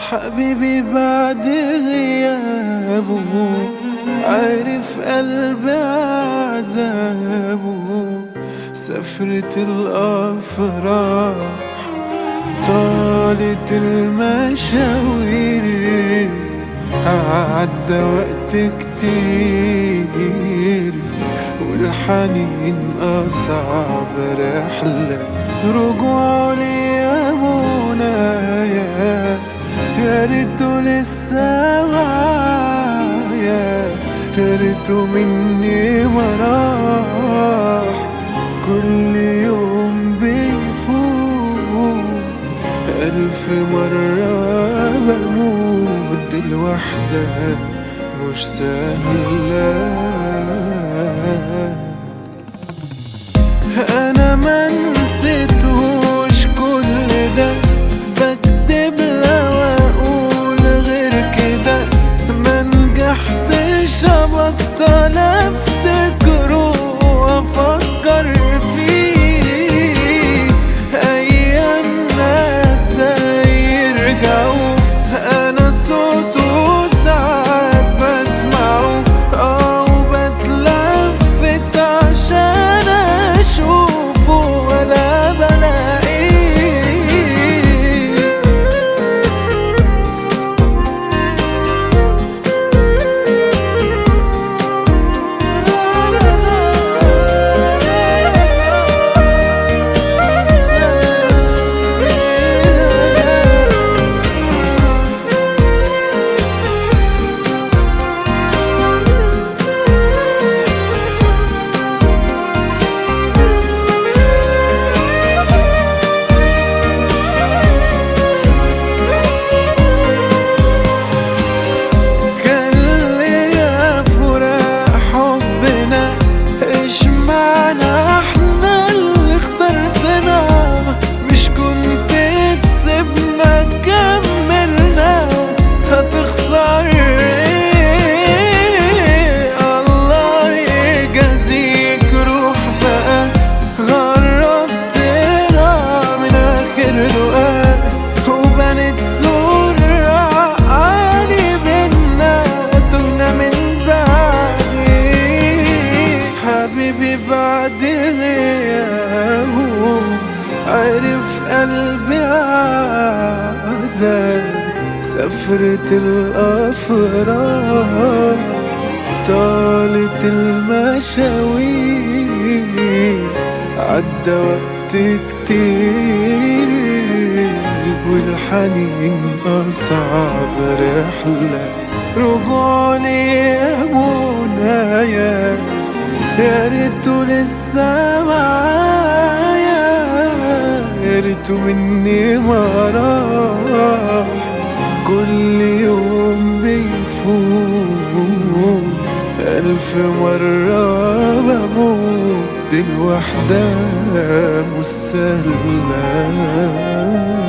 حبيبي بعد غيابه عرف قلبي عذابه سفرة الأفراح طالت المشاوير عدى وقت كتير والحنين أصعب رحلة رجوع لي يا منايا يا ريته لسه معايا يا ريته مني ما راح كل يوم بيفوت ألف مرة بموت الوحدة مش سهلة أنا ما نسيتهوش كل ده بكتب لو أقول غير كده ما نجحتش أبطل أفتكره وأفكر فيه أيام ناس يرجعوا أنا صوته ساعات بسمعه أو بتلفت عشان أشوفه ولا بلاقيه كان ليا فراق حبنا ايش معنى احنا اللي اخترتنا مش كنت تسيبنا كملنا هتخسر ايه الله يجازيك روح بقى غربتنا من اخر لقاء وبنت صورة عالي بينا تهنا من بعدي حبيبي بعد غيابه عرف قلبي عذاب سفرة الأفراح طالت المشاوير عدى وقت كتير والحنين أصعب رحلة رجوع لي يا منايا يا ريته لسه معايا يا ريته مني ما راح كل يوم بيفوت ألف مرة بموت دي الوحدة مش سهلة